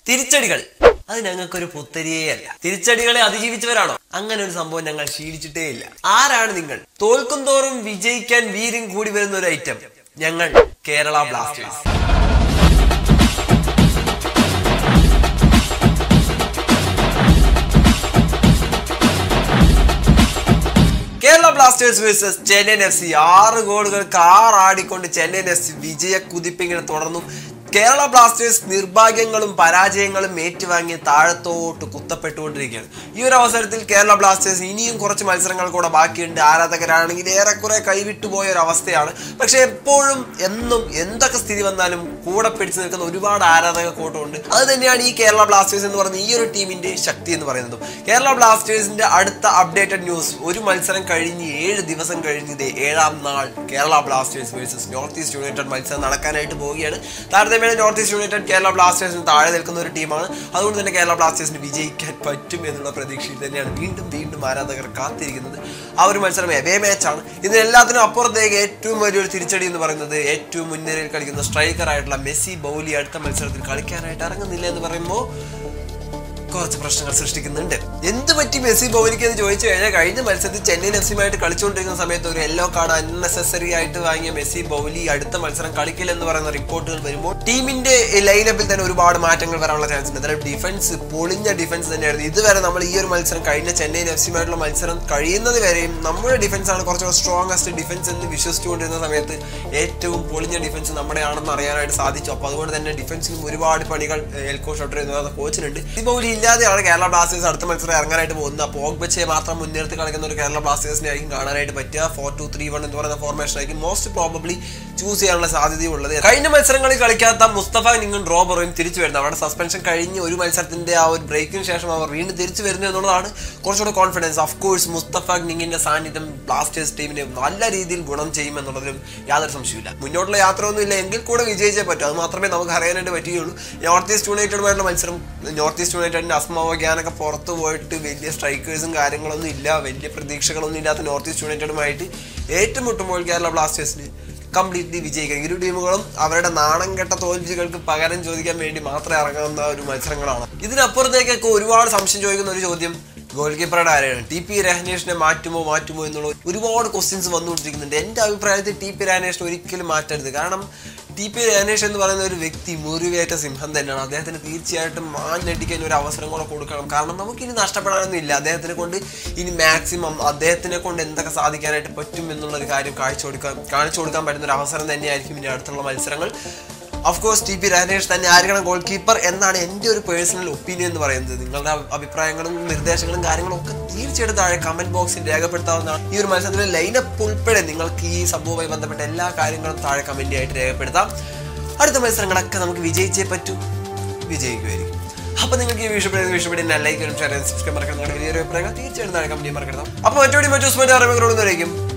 തിരിച്ചടികൾ അത് ഞങ്ങൾക്കൊരു പുത്തരിയേ അല്ല തിരിച്ചടികളെ അതിജീവിച്ചവരാണോ അങ്ങനെ ഒരു സംഭവം ഞങ്ങൾ ശീലിച്ചിട്ടേ ഇല്ല ആരാണ് നിങ്ങൾ തോൽക്കും തോറും വിജയിക്കാൻ വീര്യം കൂടി വരുന്ന ഒരു ഐറ്റം ഞങ്ങൾ Kerala Blasters Kerala Blasters versus Chennaiyin F C ആറ് ഗോളുകൾക്ക് ആറാടിക്കൊണ്ട് ചെന്നൈയിൻ എഫ് സി വിജയ കുതിപ്പിങ്ങനെ തുടർന്നു കേരള ബ്ലാസ്റ്റേഴ്സ് നിർഭാഗ്യങ്ങളും പരാജയങ്ങളും ഏറ്റുവാങ്ങി താഴത്തോട്ട് കുത്തപ്പെട്ടുകൊണ്ടിരിക്കുകയാണ് ഈ ഒരു അവസരത്തിൽ കേരള ബ്ലാസ്റ്റേഴ്സ് ഇനിയും കുറച്ച് മത്സരങ്ങൾ കൂടെ ബാക്കിയുണ്ട് ആരാധകരാണെങ്കിൽ ഏറെക്കുറെ കൈവിട്ടുപോയ ഒരു അവസ്ഥയാണ് പക്ഷെ എപ്പോഴും എന്നും എന്തൊക്കെ സ്ഥിതി വന്നാലും കൂടെ പിടിച്ചു നിൽക്കുന്ന ഒരുപാട് ആരാധക കൂട്ടമുണ്ട് അത് തന്നെയാണ് ഈ കേരള ബ്ലാസ്റ്റേഴ്സ് എന്ന് പറയുന്ന ഈ ഒരു ടീമിന്റെ ശക്തി എന്ന് പറയുന്നതും കേരള ബ്ലാസ്റ്റേഴ്സിന്റെ അടുത്ത അപ്ഡേറ്റഡ് ന്യൂസ് ഒരു മത്സരം കഴിഞ്ഞ് ഏഴ് ദിവസം കഴിഞ്ഞത് ഏഴാം നാൾ Kerala Blasters versus North East United മത്സരം നടക്കാനായിട്ട് പോവുകയാണ് താരതമ്യേന നോർത്ത് ഈസ്റ്റ് യുണൈറ്റഡ് കേരള ബ്ലാസ്റ്റേഴ്സിന് താഴെ നിൽക്കുന്ന ഒരു ടീമാണ് അതുകൊണ്ട് തന്നെ കേരള ബ്ലാസ്റ്റേഴ്സിന് വിജയിക്കാൻ പറ്റും എന്നുള്ള പ്രതീക്ഷയിൽ തന്നെയാണ് വീണ്ടും വീണ്ടും ആരാധകർ കാത്തിരിക്കുന്നത് ആ ഒരു മത്സരം എവേ മാച്ചാണ് ഇതിനെല്ലാത്തിനും അപ്പുറത്തേക്ക് ഏറ്റവും വലിയൊരു തിരിച്ചടി എന്ന് പറയുന്നത് ഏറ്റവും മുൻനിരയിൽ കളിക്കുന്ന സ്ട്രൈക്കർ ആയിട്ടുള്ള മെസ്സി ബൗലി അടുത്ത മത്സരത്തിൽ കളിക്കാനായിട്ട് ഇറങ്ങുന്നില്ല എന്ന് പറയുമ്പോൾ കുറച്ച് പ്രശ്നങ്ങൾ സൃഷ്ടിക്കുന്നുണ്ട് എന്ത് പറ്റി മെസ്സി ബൗലിക്ക് എന്ന് ചോദിച്ചു കഴിഞ്ഞാൽ കഴിഞ്ഞ മത്സരത്തിൽ ചെന്നൈയിൻ എഫ് സിയുമായിട്ട് കളിച്ചുകൊണ്ടിരിക്കുന്ന സമയത്ത് ഒരു യെല്ലോ കാർഡ് അൺനെസസറി ആയിട്ട് വാങ്ങിയ മെസ്സി ബൗലി അടുത്ത മത്സരം കളിക്കില്ലെന്ന് പറയുന്ന റിപ്പോർട്ടുകൾ വരുമ്പോൾ ടീമിന്റെ ലൈനപ്പിൽ തന്നെ ഒരുപാട് മാറ്റങ്ങൾ വരാനുള്ള ചാൻസ് ഉണ്ട് അതായത് ഡിഫൻസ് പൊളിഞ്ഞ ഡിഫൻസ് തന്നെയായിരുന്നു ഇതുവരെ നമ്മൾ ഈ ഒരു മത്സരം കഴിഞ്ഞ ചെന്നൈയിൻ എഫ് സിയുമായിട്ടുള്ള മത്സരം കഴിയുന്നത് വരെയും നമ്മുടെ ഡിഫൻസ് ആണ് കുറച്ചുകൂടെ സ്ട്രോങ്ങസ്റ്റ് ഡിഫൻസ് എന്ന് വിശ്വസിച്ചുകൊണ്ടിരുന്ന സമയത്ത് ഏറ്റവും പൊളിഞ്ഞ ഡിഫൻസ് നമ്മുടെ ആണെന്ന് അറിയാനായിട്ട് സാധിച്ചു അപ്പോൾ അതുകൊണ്ട് തന്നെ ഡിഫൻസിനും ഒരുപാട് പണികൾ എൽകോ ഷോട്ടർ എന്ന് പറയുന്ന കോച്ചിനുണ്ട് ഇപ്പോൾ ഒരു ഇല്ലാതെയാണ് കേരള ബ്ലാസ്റ്റേഴ്സ് അടുത്ത മത്സരം ഇറങ്ങാനായിട്ട് പോകുന്നത് അപ്പോൾ ഓഗ്ബച്ചയെ മാത്രം മുൻനിർത്തി കളിക്കുന്ന ഒരു കേരള ബ്ലാസ്റ്റേഴ്സിനെ ആയിരിക്കും കാണാനായിട്ട് പറ്റുക ഫോർ ടു ത്രീ വൺ എന്ന് പറയുന്ന ഫോർമേഷൻ ആയിരിക്കും മോസ്റ്റ് പ്രോബബ്ലി ചൂസ് ചെയ്യാനുള്ള സാധ്യതയുള്ളത് കഴിഞ്ഞ മത്സരങ്ങളിൽ കളിക്കാത്ത മുസ്തഫ നിങ്ങും റോബറും തിരിച്ചു വരുന്നത് അവരുടെ സസ്പെൻഷൻ കഴിഞ്ഞ് ഒരു മത്സരത്തിന്റെ ആ ഒരു ബ്രേക്കിന് ശേഷം അവർ വീണ്ടും തിരിച്ചു വരുന്നു എന്നുള്ളതാണ് കുറച്ചുകൂടെ കോൺഫിഡൻസ് ഓഫ് കോഴ്സ് മുസ്തഫ നിങ്ങിന്റെ സാന്നിധ്യം ബ്ലാസ്റ്റേഴ്സ് ടീമിന് നല്ല രീതിയിൽ ഗുണം ചെയ്യും എന്നുള്ളതിലും യാതൊരു സംശയമില്ല മുന്നോട്ടുള്ള യാത്ര ഒന്നും ഇല്ല എങ്കിൽ കൂടെ വിജയിച്ചേ പറ്റൂ അത് മാത്രമേ നമുക്ക് അറിയാനായിട്ട് പറ്റുകയുള്ളൂ നോർത്ത് ഈസ്റ്റ് യുണൈറ്റഡുമായിട്ടുള്ള മത്സരം നോർത്ത് ഈസ്റ്റ് യുണൈറ്റഡിന്റെ അസ്മാവഗ്യാനൊക്കെ പുറത്ത് പോയിട്ട് വലിയ സ്ട്രൈക്കേഴ്സും കാര്യങ്ങളൊന്നും ഇല്ല വലിയ പ്രതീക്ഷകളൊന്നും ഇല്ലാത്ത നോർത്ത് ഈസ്റ്റ് യുണൈറ്റഡുമായിട്ട് ഏറ്റുമുട്ടുമ്പോൾ കേരള ബ്ലാസ്റ്റേഴ്സിന് കംപ്ലീറ്റ്ലി വിജയിക്കാം ഇരു ടീമുകളും അവരുടെ നാണം കെട്ട തോൽവികൾക്ക് പകരം ചോദിക്കാൻ വേണ്ടി മാത്രം ഇറങ്ങുന്ന ഒരു മത്സരങ്ങളാണ് ഇതിനപ്പുറത്തേക്കൊക്കെ ഒരുപാട് സംശയം ചോദിക്കുന്ന ഒരു ചോദ്യം ഗോൾ കീപ്പറുടെ ആരെയാണ് ടി പി രഹനേഷിനെ മാറ്റുമോ മാറ്റുമോ എന്നുള്ള ഒരുപാട് ക്വസ്റ്റ്യൻസ് വന്നുകൊണ്ടിരിക്കുന്നുണ്ട് എൻ്റെ അഭിപ്രായത്തിൽ ടി പി രഹനേഷിനെ ഒരിക്കലും മാറ്റരുത് കാരണം ടി പി രഹനേഷ് എന്ന് പറയുന്ന ഒരു വ്യക്തി മുറിവേറ്റ സിംഹം തന്നെയാണ് അദ്ദേഹത്തിന് തീർച്ചയായിട്ടും മാഞ്ഞടിക്കാൻ ഒരു അവസരം കൂടെ കൊടുക്കണം കാരണം നമുക്കിനി നഷ്ടപ്പെടാനൊന്നും ഇല്ല അദ്ദേഹത്തിനെ കൊണ്ട് ഇനി മാക്സിമം അദ്ദേഹത്തിനെ കൊണ്ട് എന്തൊക്കെ സാധിക്കാനായിട്ട് പറ്റും എന്നുള്ളൊരു കാര്യം കാഴ്ച കൊടുക്കാൻ കാണിച്ചു കൊടുക്കാൻ പറ്റുന്ന ഒരു അവസരം തന്നെയായിരിക്കും ഇനി അടുത്തുള്ള മത്സരങ്ങൾ of course T P Rajesh തന്നെ ആയിരിക്കണം ഗോൾ കീപ്പർ എന്നാണ് എൻ്റെ ഒരു പേഴ്സണൽ ഒപ്പീനിയൻ എന്ന് പറയുന്നത് നിങ്ങളുടെ അഭിപ്രായങ്ങളും നിർദ്ദേശങ്ങളും കാര്യങ്ങളും ഒക്കെ തീർച്ചയായിട്ടും താഴെ കമന്റ് ബോക്സിൽ രേഖപ്പെടുത്താവുന്നതാണ് ഈ ഒരു മത്സരത്തിലെ ലൈനപ്പ് ഉൾപ്പെടെ നിങ്ങൾക്ക് ഈ സംഭവവുമായി ബന്ധപ്പെട്ട എല്ലാ കാര്യങ്ങളും താഴെ കമന്റ് ആയിട്ട് രേഖപ്പെടുത്താം അടുത്ത മത്സരങ്ങളൊക്കെ നമുക്ക് വിജയിച്ചേ പറ്റൂ വിജയിക്കുമായിരിക്കും അപ്പൊ നിങ്ങൾക്ക് ഈ വിഷയപ്പെടുന്ന വിഷയപ്പെടുന്ന ലൈക്ക് ഷെയർ സബ്സ്ക്രൈബ് മറക്കണം നിങ്ങളുടെ വലിയൊരു അഭിപ്രായങ്ങൾ തീർച്ചയായിട്ടും താഴെ കമന്റ് മറക്കണം അപ്പൊ മറ്റോടി മറ്റു സ്മൈറ്റ് അറിവുകളോട്